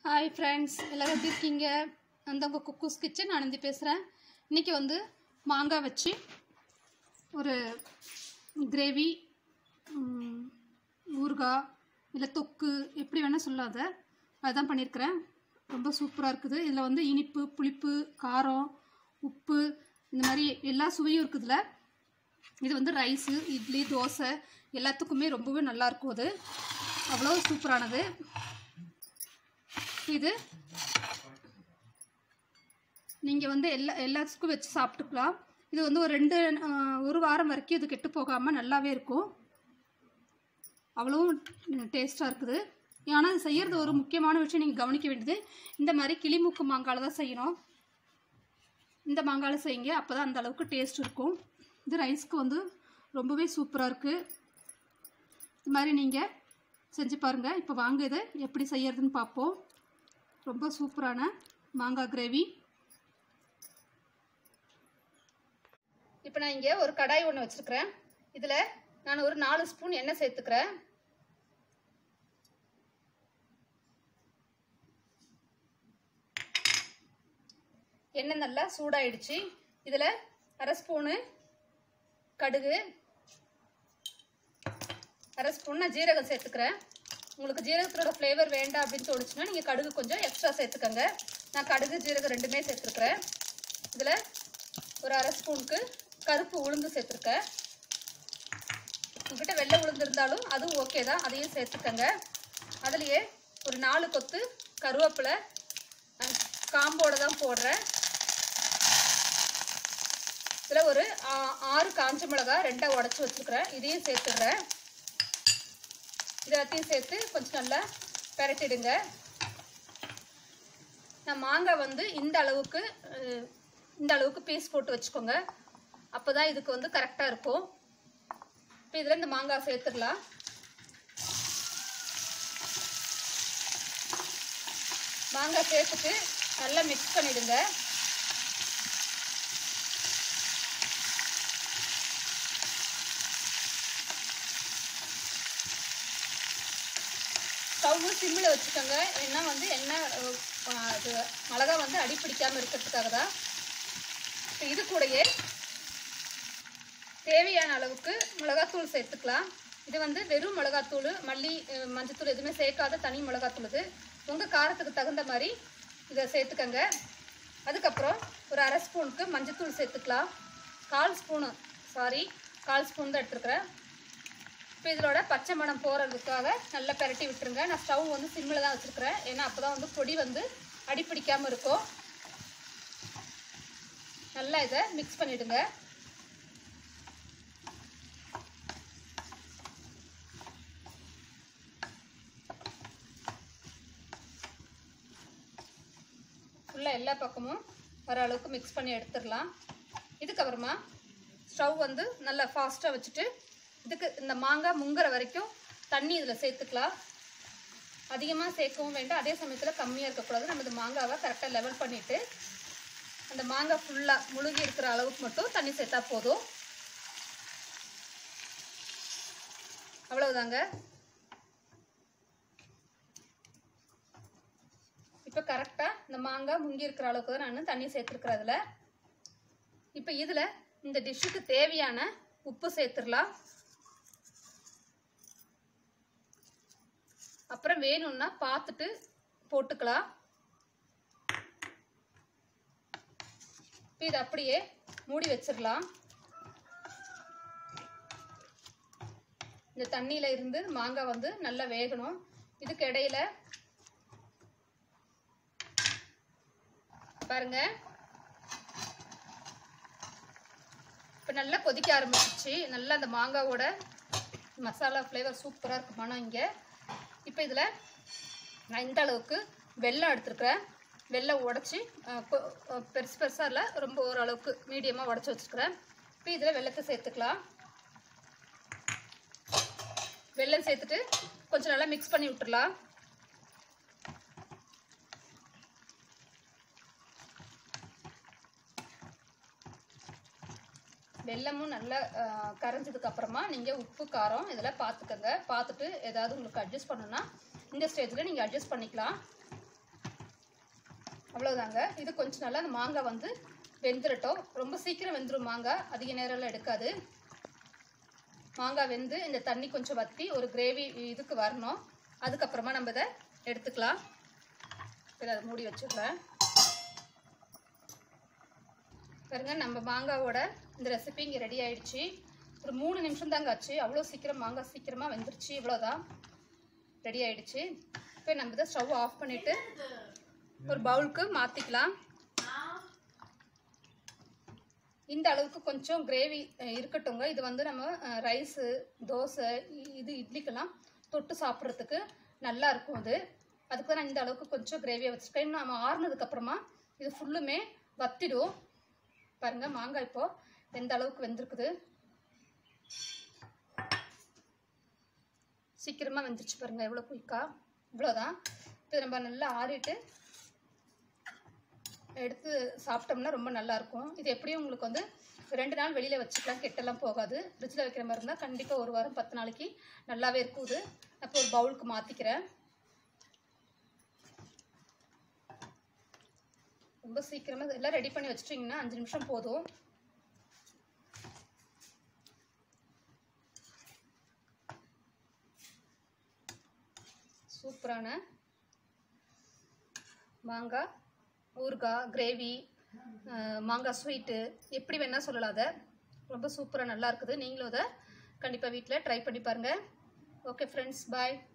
hi friends எல்லோரும் எப்படி இருக்கீங்க அந்த உங்கள் குக்கூஸ் கிச்சன் ஆனந்தி பேசுகிறேன் இன்றைக்கி வந்து மாங்காய் வச்சு ஒரு கிரேவி ஊறுகாய் இல்லை தொக்கு எப்படி வேணால் சொல்லாத அதுதான் பண்ணியிருக்கிறேன் ரொம்ப சூப்பராக இருக்குது இதில் வந்து இனிப்பு புளிப்பு காரம் உப்பு இந்த மாதிரி எல்லா சுவையும் இருக்குதுல இது வந்து ரைஸு இட்லி தோசை எல்லாத்துக்குமே ரொம்பவே நல்லாயிருக்கும் அது அவ்வளோ சூப்பரானது இது நீங்கள் வந்து எல்லா எல்லாத்துக்கும் வச்சு சாப்பிட்டுக்கலாம் இது வந்து ஒரு ரெண்டு ஆஹ், ஒரு வாரம் வரைக்கும் இது கெட்டு போகாமல் நல்லாவே இருக்கும் அவ்வளவும் டேஸ்ட்டாக இருக்குது ஆனால் இது செய்கிறது ஒரு முக்கியமான விஷயம் நீங்கள் கவனிக்க வேண்டியது இந்த மாதிரி கிளிமூக்கு மாங்காயில் தான் செய்யணும் இந்த மாங்காயில் செய்யுங்க அப்போ தான் அந்த அளவுக்கு டேஸ்ட் இருக்கும் இது ரைஸ்க்கு வந்து ரொம்பவே சூப்பராக இருக்குது இது மாதிரி நீங்கள் செஞ்சு பாருங்கள் இப்போ வாங்க இதை எப்படி செய்யறதுன்னு பார்ப்போம் ரொம்ப சூப்பரான மாங்காய் கிரேவி இப்போ நான் இங்கே ஒரு கடாய் ஒன்று வச்சுருக்கிறேன் இதில் நான் ஒரு நாலு ஸ்பூன் எண்ணெய் சேர்த்துக்கிறேன் எண்ணெய் நல்லா சூடாயிடுச்சு இதில் அரை ஸ்பூனு கடுகு அரை ஸ்பூன் நான் ஜீரகம் சேர்த்துக்கிறேன் உங்களுக்கு ஜீரகத்தோட ஃப்ளேவர் வேண்டாம் அப்படின்னு தோணுச்சுன்னா நீங்கள் கடுகு கொஞ்சம் எக்ஸ்ட்ரா சேர்த்துக்கோங்க நான் கடுகு ஜீரகம் ரெண்டுமே சேர்த்துருக்குறேன் இதில் ஒரு அரை ஸ்பூனுக்கு கருப்பு உளுந்து சேர்த்துருக்கேன் உங்ககிட்ட வெள்ளை உளுந்து இருந்தாலும் அதுவும் ஓகே தான் அதையும் சேர்த்துக்கோங்க அதுலேயே ஒரு நாலு கொத்து கருவேப்பிலை அஹ், காம்போட தான் போடுறேன் இதில் ஒரு ஆ- ஆறு காஞ்ச மிளகாய் ரெண்டாக உடச்சி வச்சுருக்கிறேன் இதையும் சேர்த்துடுறேன் இது எல்லாத்தையும் சேர்த்து கொஞ்சம் நல்லா பெரட்டிடுங்க நான் மாங்காய் வந்து இந்த அளவுக்கு அஹ், இந்த அளவுக்கு பீஸ் போட்டு வச்சுக்கோங்க அப்போ தான் இதுக்கு வந்து கரெக்டாக இருக்கும் இப்போ இதில் இந்த மாங்காய் சேர்த்துடலாம் மாங்காய் சேர்த்துட்டு நல்லா மிக்ஸ் பண்ணிடுங்க ஸ்டவ்வு சிம்மில் வச்சுக்கோங்க ஏன்னா வந்து எண்ணெய் அஹ், அது மிளகா வந்து அடி பிடிக்காமல் இருக்கிறதுக்காக தான் இப்போ இது கூடயே தேவையான அளவுக்கு மிளகாத்தூள் சேர்த்துக்கலாம் இது வந்து வெறும் மிளகாத்தூள் மல்லி அஹ், மஞ்சத்தூள் எதுவுமே சேர்க்காத தனி மிளகாத்தூள் இது உங்கள் காரத்துக்கு தகுந்த மாதிரி இதை சேர்த்துக்கங்க அதுக்கப்புறம் ஒரு அரை ஸ்பூனுக்கு மஞ்சத்தூள் சேர்த்துக்கலாம் கால் ஸ்பூனு சாரி கால் ஸ்பூன் தான் எடுத்துருக்குறேன் இப்போ இதோட பச்சை மணம் போகிறதுக்காக நல்லா பெரட்டி விட்டுருங்க நான் ஸ்டவ் வந்து சிம்மில் தான் வச்சுருக்கிறேன் ஏன்னா அப்போ தான் வந்து பொடி வந்து அடிப்பிடிக்காமல் இருக்கும் நல்லா இதை மிக்ஸ் பண்ணிவிடுங்க ஃபுல்லாக எல்லா பக்கமும் வர அளவுக்கு மிக்ஸ் பண்ணி எடுத்துடலாம் இதுக்கப்புறமா ஸ்டவ் வந்து நல்லா ஃபாஸ்ட்டாக வச்சுட்டு இதுக்கு இந்த மாங்காய் முங்குற வரைக்கும் தண்ணி இதில் சேர்த்துக்கலாம் அதிகமாக சேர்க்கவும் வேண்டாம் அதே சமயத்தில் கம்மியாக இருக்கக்கூடாது நம்ம இந்த மாங்காவை கரெக்டாக லெவல் பண்ணிவிட்டு அந்த மாங்காய் ஃபுல்லாக முழுகி இருக்கிற அளவுக்கு மட்டும் தண்ணி சேர்த்தா போதும் அவ்வளவுதாங்க இப்போ கரெக்டாக இந்த மாங்காய் முங்கி இருக்கிற அளவுக்கு தான் நான் தண்ணி சேர்த்துருக்குறேன் அதில் இப்போ இதில் இந்த டிஷ்ஷுக்கு தேவையான உப்பு சேர்த்துடலாம் அப்புறம் வேணும்னா பார்த்துட்டு போட்டுக்கலாம் இப்போ இதை அப்படியே மூடி வச்சிடலாம் இந்த தண்ணியில் இருந்து மாங்காய் வந்து நல்லா வேகணும் இதுக்கு இடையில பாருங்க இப்போ நல்லா கொதிக்க ஆரம்பிச்சிச்சு நல்லா அந்த மாங்காவோட மசாலா ஃப்ளேவர் சூப்பராக இருக்கு மனம் இங்கே இப்போ இதில் நான் இந்த அளவுக்கு வெல்லம் எடுத்துருக்கிறேன் வெல்லம் உடச்சி பெருசு பெருசாக இல்லை ரொம்ப ஓரளவுக்கு மீடியமாக உடச்சி வச்சுருக்கிறேன் இப்போ இதில் வெல்லத்தை சேர்த்துக்கலாம் வெல்லம் சேர்த்துட்டு கொஞ்சம் நல்லா மிக்ஸ் பண்ணி விட்டுறலாம் வெல்லமும் நல்லா அஹ், கரைஞ்சதுக்கு அப்புறமா நீங்கள் உப்பு காரம் இதெல்லாம் பார்த்துக்கோங்க பார்த்துட்டு ஏதாவது உங்களுக்கு அட்ஜஸ்ட் பண்ணணும்னா இந்த ஸ்டேஜில் நீங்கள் அட்ஜஸ்ட் பண்ணிக்கலாம் அவ்வளோதாங்க இது கொஞ்சம் நல்லா அந்த மாங்காய் வந்து வெந்துடட்டும் ரொம்ப சீக்கிரம் வெந்துடும் மாங்காய் அதிக நேரம்லாம் எடுக்காது மாங்காய் வெந்து இந்த தண்ணி கொஞ்சம் வற்றி ஒரு கிரேவி இதுக்கு வரணும் அதுக்கப்புறமா நம்ம இதை எடுத்துக்கலாம் இதை அதை மூடி வச்சுடுறேன் பாருங்க நம்ம மாங்காவோட இந்த ரெசிபி இங்கே ரெடி ஆயிடுச்சு ஒரு மூணு நிமிஷம் தாங்க ஆச்சு அவ்வளோ சீக்கிரம் மாங்காய் சீக்கிரமாக வெந்துருச்சு இவ்வளோதான் ரெடி ஆயிடுச்சு இப்போ நம்ம இதை ஸ்டவ் ஆஃப் பண்ணிவிட்டு ஒரு பவுலுக்கு மாற்றிக்கலாம் இந்த அளவுக்கு கொஞ்சம் கிரேவி இருக்கட்டுங்க இது வந்து நம்ம ரைஸு தோசை இ- இது இட்லிக்கெல்லாம் தொட்டு சாப்பிட்றதுக்கு நல்லா இருக்கும் அது அதுக்கு தான் நான் இந்த அளவுக்கு கொஞ்சம் கிரேவியை வச்சுருக்கேன் நம்ம ஆறுனதுக்கப்புறமா இது ஃபுல்லுமே வத்திடும் பாருங்க மாங்காய் இப்போ எந்த அளவுக்கு வெந்திருக்குது சீக்கிரமாக வெந்துருச்சு பாருங்க எவ்வளோ குயிக்கா இவ்வளோதான் இது நம்ம நல்லா ஆறிட்டு எடுத்து சாப்பிட்டோம்னா ரொம்ப நல்லா இருக்கும் இது எப்படியும் உங்களுக்கு வந்து ரெண்டு நாள் வெளியில் வச்சுக்கலாம் கெட்டெல்லாம் போகாது ஃப்ரிட்ஜில் வைக்கிற மாதிரி இருந்தால் கண்டிப்பாக ஒரு வாரம் பத்து நாளைக்கு நல்லாவே இருக்கும் இது அப்போ ஒரு பவுலுக்கு மாற்றிக்கிறேன் ரொம்ப சீக்கிரமாக எல்லாம் ரெடி பண்ணி வச்சிட்டிங்கன்னா அஞ்சு நிமிஷம் போதும் சூப்பரான மாங்காய் ஊறுகாய் கிரேவி மாங்காய் ஸ்வீட்டு எப்படி வேணால் சொல்லலாம் அதை ரொம்ப சூப்பராக நல்லா இருக்குது நீங்களும் அதை கண்டிப்பாக வீட்டில் ட்ரை பண்ணி பாருங்கள் ஓகே ஃப்ரெண்ட்ஸ் பாய்